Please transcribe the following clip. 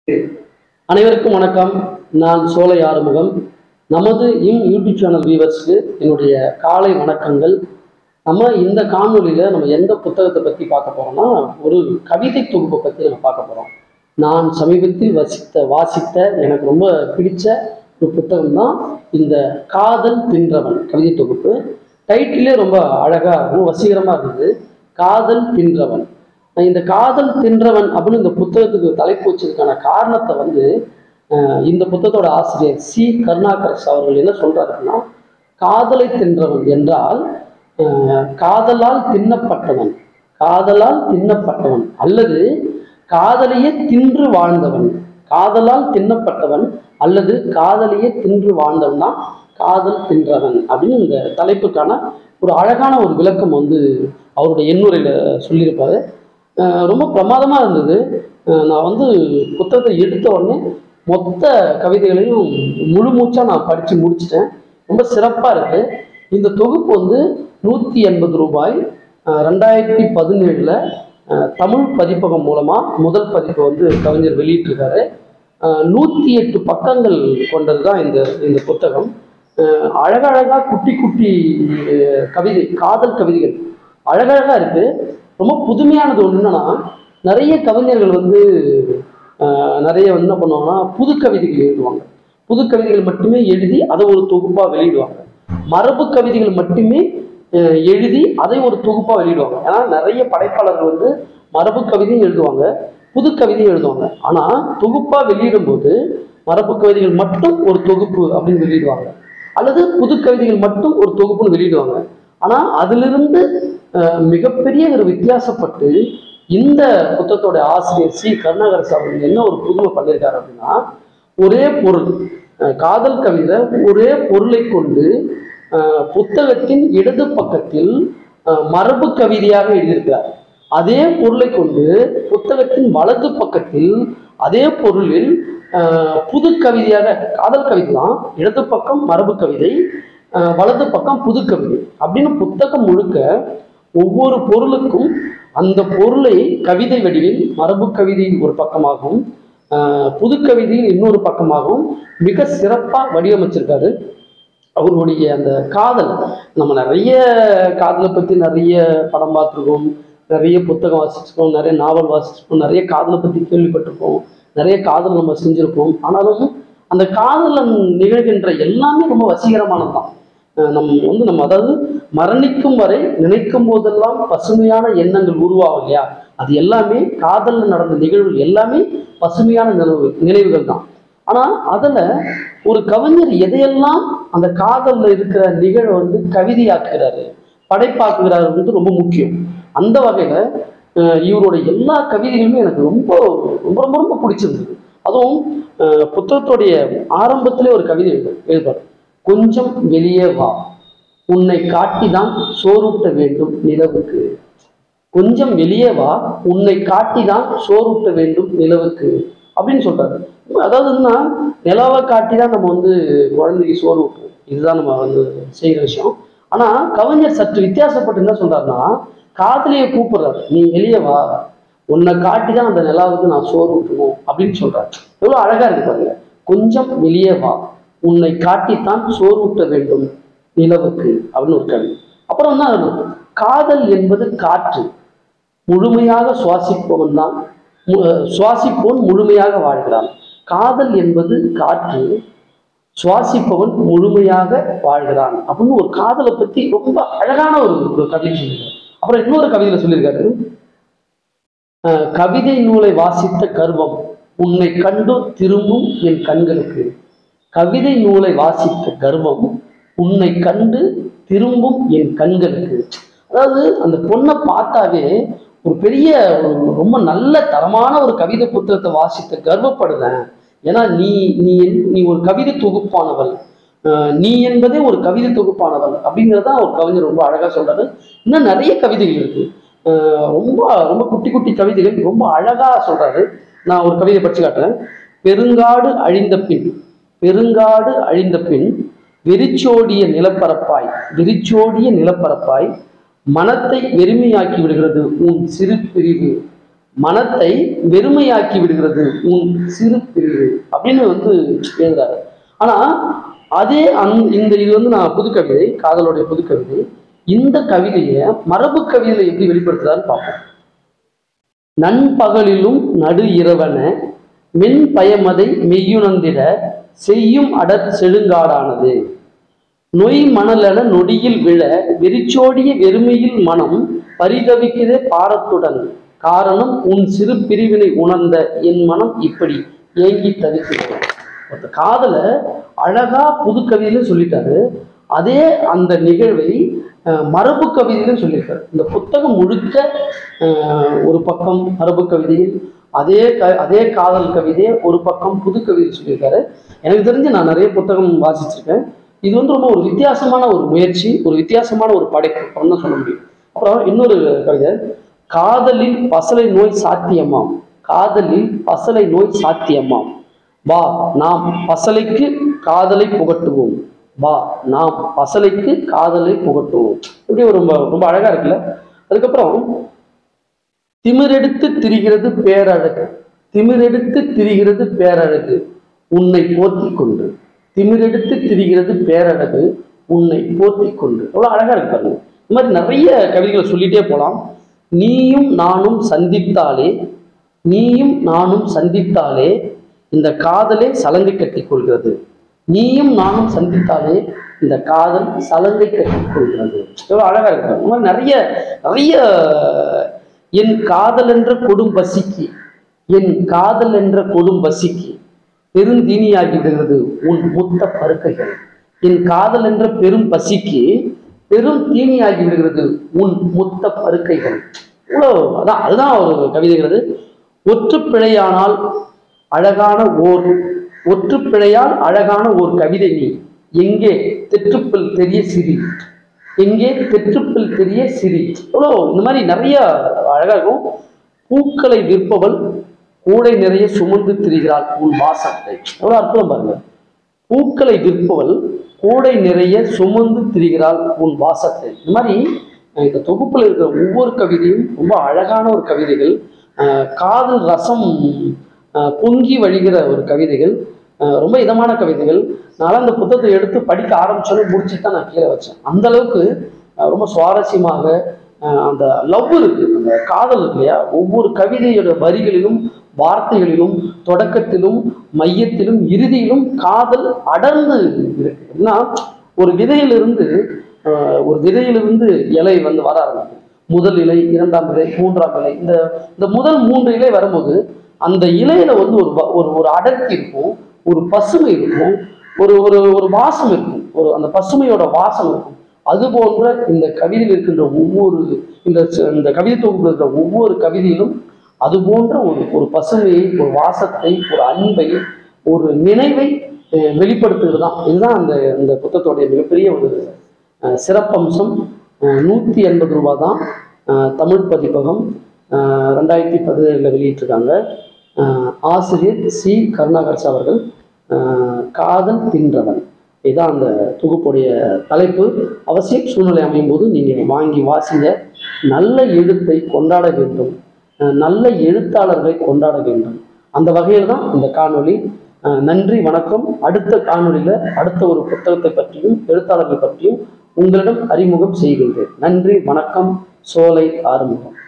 அனைவருக்கும் வணக்கம் நான் சோலை ஆறுமுகம் நமது இம் யூடியூப் சேனல் வியூவர்ஸ்க்கு என்னுடைய காலை வணக்கங்கள் நம்ம இந்த காணொளியில் நம்ம எந்த புத்தகத்தை பற்றி பார்க்க போறோம்னா ஒரு கவிதை தொகுப்பை பற்றி நம்ம பார்க்க போகிறோம் நான் சமீபத்தில் வசித்த வாசித்த எனக்கு ரொம்ப பிடிச்ச ஒரு புத்தகம் தான் இந்த காதல் தின்றவன் கவிதை தொகுப்பு டைட்டிலே ரொம்ப அழகாக ரொம்ப வசீகரமாக இருந்தது காதல் தின்றவன் இந்த காதல் தின்றவன் அப்படின்னு இந்த புத்தகத்துக்கு தலைப்பு வச்சதுக்கான காரணத்தை வந்து அஹ், இந்த புத்தகத்தோட ஆசிரியர் சி கருணாகரஸ் அவர்கள் என்ன சொல்றாருன்னா காதலை தின்றவன் என்றால் அஹ், காதலால் தின்னப்பட்டவன் காதலால் தின்னப்பட்டவன் அல்லது காதலையே தின்று வாழ்ந்தவன் காதலால் தின்னப்பட்டவன் அல்லது காதலையே தின்று வாழ்ந்தவன் தான் காதல் தின்றவன் அப்படின்னு இந்த தலைப்புக்கான ஒரு அழகான ஒரு விளக்கம் வந்து அவருடைய எண்ணுரையில் சொல்லியிருப்பாரு அஹ் ரொம்ப பிரமாதமாக இருந்தது அஹ் நான் வந்து புத்தகத்தை எடுத்த உடனே மொத்த கவிதைகளையும் முழு மூச்சாக நான் படித்து முடிச்சிட்டேன் ரொம்ப சிறப்பாக இருக்கு இந்த தொகுப்பு வந்து நூற்றி எண்பது ரூபாய் அஹ் ரெண்டாயிரத்தி பதினேழில் தமிழ் பதிப்பகம் மூலமாக முதல் பதிப்பை வந்து கவிஞர் வெளியிட்டிருக்காரு அஹ் நூற்றி எட்டு பக்கங்கள் கொண்டது தான் இந்த இந்த புத்தகம் அஹ் அழகழகா குட்டி குட்டி அஹ் கவிதை காதல் கவிதைகள் அழகழகா இருக்கு ரொம்ப புதுமையானது ஒன்று என்னன்னா நிறைய கவிஞர்கள் வந்து அஹ், நிறைய வந்து என்ன பண்ணுவாங்கன்னா புது கவிதைகள் எழுதுவாங்க புது கவிதைகள் மட்டுமே எழுதி அதை ஒரு தொகுப்பாக வெளியிடுவாங்க மரபு கவிதைகள் மட்டுமே அஹ், எழுதி அதை ஒரு தொகுப்பாக வெளியிடுவாங்க ஏன்னா நிறைய படைப்பாளர்கள் வந்து மரபு கவிதையும் எழுதுவாங்க புது கவிதையும் எழுதுவாங்க ஆனால் தொகுப்பாக வெளியிடும்போது மரபு கவிதைகள் மட்டும் ஒரு தொகுப்பு அப்படின்னு வெளியிடுவாங்க அல்லது புது கவிதைகள் மட்டும் ஒரு தொகுப்புன்னு வெளியிடுவாங்க ஆனால் அதிலிருந்து அஹ், மிகப்பெரிய ஒரு வித்தியாசப்பட்டு இந்த புத்தகத்தோட ஆசிரியர் சி கருணாகரசு அவர்கள் என்ன ஒரு புதுமை பண்ணியிருக்காரு அப்படின்னா ஒரே பொருள் அஹ், காதல் கவிதை ஒரே பொருளை கொண்டு அஹ், புத்தகத்தின் இடது பக்கத்தில் அஹ், மரபு கவிதையாக எழுதியிருக்கிறார் அதே பொருளை கொண்டு புத்தகத்தின் வலது பக்கத்தில் அதே பொருளில் அஹ், புது கவிதையாக காதல் கவிதை தான் இடது பக்கம் மரபு கவிதை அஹ், வலது பக்கம் புது கவிதை அப்படின்னு புத்தகம் முழுக்க ஒவ்வொரு பொருளுக்கும் அந்த பொருளை கவிதை வடிவில் மரபு கவிதையின் ஒரு பக்கமாகவும் அஹ், புது கவிதையின் இன்னொரு பக்கமாகவும் மிக சிறப்பாக வடிவமைச்சிருக்காரு அவருடைய அந்த காதல் நம்ம நிறைய காதலை பற்றி நிறைய படம் பார்த்துருக்கோம் நிறைய புத்தகம் வாசிச்சிருக்கோம் நிறைய நாவல் வாசிச்சிருக்கோம் நிறைய காதலை பற்றி கேள்விப்பட்டிருக்கோம் நிறைய காதல் நம்ம செஞ்சுருக்கோம் ஆனாலும் அந்த காதலன் நிகழ்கின்ற எல்லாமே ரொம்ப வசீகரமானது தான் நம்ம வந்து நம்ம அதாவது மரணிக்கும் வரை நினைக்கும் போதெல்லாம் பசுமையான எண்ணங்கள் உருவாகும் இல்லையா அது எல்லாமே காதல்ல நடந்த நிகழ்வுகள் எல்லாமே பசுமையான நினைவு நினைவுகள் தான் ஆனா அதுல ஒரு கவிஞர் எதையெல்லாம் அந்த காதல்ல இருக்கிற நிகழ்வை வந்து கவிதையாக்குகிறாரு படைப்பாக்குகிறாரு வந்து ரொம்ப முக்கியம் அந்த வகையில அஹ், இவருடைய எல்லா கவிதைகளுமே எனக்கு ரொம்ப ரொம்ப ரொம்ப ரொம்ப பிடிச்சிருந்தது அதுவும் அஹ், புத்தகத்துடைய ஆரம்பத்திலே ஒரு கவிதை எழுது எழுதுவார் கொஞ்சம் வெளியே வா உன்னை காட்டிதான் சோறூட்ட வேண்டும் நிலவுக்கு கொஞ்சம் வெளியே வா உன்னை காட்டிதான் சோறூட்ட வேண்டும் நிலவுக்கு அப்படின்னு சொல்றாரு அதாவது என்னன்னா நிலவை காட்டி தான் நம்ம வந்து குழந்தைக்கு சோறு ஊட்டுவோம் இதுதான் நம்ம வந்து செய்கிற விஷயம் ஆனா கவிஞர் சற்று வித்தியாசப்பட்டு என்ன சொல்றாருன்னா காதலியை கூப்பிடுறாரு நீ வெளியே வா உன்னை காட்டி தான் அந்த நிலாவுக்கு நான் சோறு ஊட்டணும் அப்படின்னு சொல்றாரு எவ்வளவு அழகா இருக்கு பாருங்க கொஞ்சம் வெளியே வா உன்னை காட்டித்தான் சோறு ஊட்ட வேண்டும் நிலவுக்கு அப்படின்னு ஒரு கவி அப்புறம் என்ன காதல் என்பது காற்று முழுமையாக சுவாசிப்பவன் தான் மு- சுவாசிப்பவன் முழுமையாக வாழ்கிறான் காதல் என்பது காற்று சுவாசிப்பவன் முழுமையாக வாழ்கிறான் அப்படின்னு ஒரு காதலை பத்தி ரொம்ப அழகான ஒரு ஒரு கவிதை சொல்லியிருக்காரு அப்புறம் இன்னொரு கவிதையில சொல்லியிருக்காரு அஹ், கவிதை நூலை வாசித்த கர்வம் உன்னை கண்டு திரும்பும் என் கண்களுக்கு கவிதை நூலை வாசித்த கர்வம் உன்னை கண்டு திரும்பும் என் கண்களுக்கு அதாவது அந்த பொண்ணை பார்த்தாவே ஒரு பெரிய ஒரு ரொம்ப நல்ல தரமான ஒரு கவிதை புத்தகத்தை வாசித்த கர்வப்படுறேன் ஏன்னா நீ நீ நீ ஒரு கவிதை தொகுப்பானவள் அஹ் நீ என்பதே ஒரு கவிதை தொகுப்பானவள் அப்படிங்கிறத ஒரு கவிஞர் ரொம்ப அழகா சொல்றாரு இன்னும் நிறைய கவிதைகள் இருக்கு அஹ் ரொம்ப ரொம்ப குட்டி குட்டி கவிதைகள் ரொம்ப அழகா சொல்றாரு நான் ஒரு கவிதை படிச்சு காட்டுறேன் பெருங்காடு அழிந்த பின் பெருங்காடு அழிந்த பின் வெறிச்சோடிய நிலப்பரப்பாய் வெறிச்சோடிய நிலப்பரப்பாய் மனத்தை வெறுமையாக்கி விடுகிறது உன் சிறு பிரிவு மனத்தை வெறுமையாக்கி விடுகிறது உன் சிறு பிரிவு அப்படின்னு வந்து எழுதுறாரு ஆனா அதே அந் இந்த இது வந்து நான் புதுக்கவிதை காதலுடைய புதுக்கவிதை இந்த கவிதையை மரபு கவிதையில எப்படி வெளிப்படுத்துறான்னு பார்ப்போம் நண்பகலிலும் நடு இரவன மென் பயமதை மெய்யுணர்ந்திட செய்யும் அடர் செழுங்காடானது நொய் மணலென நொடியில் விழ வெறிச்சோடிய வெறுமையில் மனம் பரிதவிக்கிறதே பாரத்துடன் காரணம் உன் சிறு பிரிவினை உணர்ந்த என் மனம் இப்படி ஏங்கி தவிக்கிறது ஒருத்த காதல அழகா புது கவிதையிலும் சொல்லிட்டாரு அதே அந்த நிகழ்வை அஹ், மரபு கவிதையிலும் சொல்லியிருக்காரு இந்த புத்தகம் முழுக்க அஹ், ஒரு பக்கம் மரபு கவிதையில் அதே க அதே காதல் கவிதையை ஒரு பக்கம் புது கவிதை சொல்லியிருக்காரு எனக்கு தெரிஞ்சு நான் நிறைய புத்தகம் வாசிச்சிருக்கேன் இது வந்து ரொம்ப ஒரு வித்தியாசமான ஒரு முயற்சி ஒரு வித்தியாசமான ஒரு படைப்பு அப்படின்னு தான் சொல்ல முடியும் அப்புறம் இன்னொரு கவிதை காதலில் பசலை நோய் சாத்தியமாம் காதலில் பசலை நோய் சாத்தியமாம் வா நாம் பசலைக்கு காதலை புகட்டுவோம் வா நாம் பசலைக்கு காதலை புகட்டுவோம் இப்படி ஒரு ரொம்ப ரொம்ப அழகா இருக்குல்ல அதுக்கப்புறம் திமிரெடுத்து திரிகிறது பேரழகு திமிரெடுத்து திரிகிறது பேரழகு உன்னை போர்த்திக் கொண்டு திமிரெடுத்து திரிகிறது பேரழகு உன்னை போர்த்திக் கொண்டு எவ்வளோ அழகா இருக்கு பாருங்க இந்த மாதிரி நிறைய கவிதைகளை சொல்லிட்டே போலாம் நீயும் நானும் சந்தித்தாலே நீயும் நானும் சந்தித்தாலே இந்த காதலே சலங்கை கட்டிக் கொள்கிறது நீயும் நானும் சந்தித்தாலே இந்த காதல் சலங்கை கட்டிக் கொள்கிறது எவ்வளவு அழகா இருக்கு இந்த மாதிரி நிறைய நிறைய என் காதல் என்ற கொடும் பசிக்கு என் காதல் என்ற கொடும் பசிக்கு பெருந்தீனியாகி விடுகிறது உன் முத்த பருக்கைகள் என் காதல் என்ற பெரும் பசிக்கு பெரும் தீனியாகி விடுகிறது உன் முத்த பருக்கைகள் இவ்வளோ அதான் அதுதான் ஒரு கவிதைகிறது ஒற்று பிழையானால் அழகான ஓர் ஒற்று பிழையால் அழகான ஓர் கவிதை நீ எங்கே தெற்றுப்பில் தெரிய சிரி எங்கே தெற்றுப்பில் தெரிய சிரி இவ்வளோ இந்த மாதிரி நிறைய அழகா இருக்கும் பூக்களை விற்பவள் கூடை நிறைய சுமந்து திரிகிறாள் உன் வாசத்தை எவ்வளோ அற்புதம் பாருங்க பூக்களை விற்பவள் கூடை நிறைய சுமந்து திரிகிறாள் உன் வாசத்தை இந்த மாதிரி அஹ் இந்த தொகுப்புல இருக்கிற ஒவ்வொரு கவிதையும் ரொம்ப அழகான ஒரு கவிதைகள் அஹ் காதல் ரசம் அஹ் பொங்கி வழிகிற ஒரு கவிதைகள் அஹ் ரொம்ப இதமான கவிதைகள் நான் அந்த புத்தகத்தை எடுத்து படிக்க ஆரம்பிச்சாலும் முடிச்சுட்டு தான் நான் கீழே வச்சேன் அந்த அளவுக்கு அஹ் ரொம்ப சுவாரஸ்யமாக அஹ் அந்த லவ் இருக்கு அந்த காதல் இருக்கு இல்லையா ஒவ்வொரு கவிதையோட வரிகளிலும் வார்த்தைகளிலும் தொடக்கத்திலும் மையத்திலும் இறுதியிலும் காதல் அடர்ந்து இருக்கு அப்படின்னா ஒரு விதையிலிருந்து அஹ், ஒரு விதையிலிருந்து இலை வந்து வர ஆரம்பிக்கும் முதல் இலை இரண்டாம் இலை மூன்றாம் இலை இந்த இந்த முதல் மூன்று இலை வரும்போது அந்த இலையில வந்து ஒரு வ- ஒரு ஒரு அடர்த்தி இருக்கும் ஒரு பசுமை இருக்கும் ஒரு ஒரு ஒரு வாசம் இருக்கும் ஒரு அந்த பசுமையோட வாசம் இருக்கும் அது போன்ற இந்த கவிதையில் இருக்கின்ற ஒவ்வொரு இந்த ச- இந்த கவிதை தொகுப்பில் இருக்கிற ஒவ்வொரு கவிதையிலும் அது போன்ற ஒரு ஒரு பசுமையை ஒரு வாசத்தை ஒரு அன்பை ஒரு நினைவை அஹ், வெளிப்படுத்துகிறது தான் இதுதான் அந்த இந்த புத்தகத்தோடைய மிகப்பெரிய ஒரு அஹ், சிறப்பம்சம் அஹ், நூற்றி எண்பது ரூபா தான் அஹ், தமிழ் பதிப்பகம் அஹ், ரெண்டாயிரத்தி பதினேழில் வெளியிட்டிருக்காங்க அஹ், ஆசிரியர் சி கருணாகர்ஸ் அவர்கள் அஹ், காதல் தின்றவன் இதுதான் அந்த தொகுப்புடைய தலைப்பு அவசியம் சூழ்நிலை அமையும் போது நீங்கள் வாங்கி வாசிங்க நல்ல எழுத்தை கொண்டாட வேண்டும் அஹ், நல்ல எழுத்தாளர்களை கொண்டாட வேண்டும் அந்த வகையில் தான் இந்த காணொளி அஹ், நன்றி வணக்கம் அடுத்த காணொளியில் அடுத்த ஒரு புத்தகத்தை பற்றியும் எழுத்தாளர்கள் பற்றியும் உங்களிடம் அறிமுகம் செய்கின்றேன் நன்றி வணக்கம் சோலை ஆறுமுகம்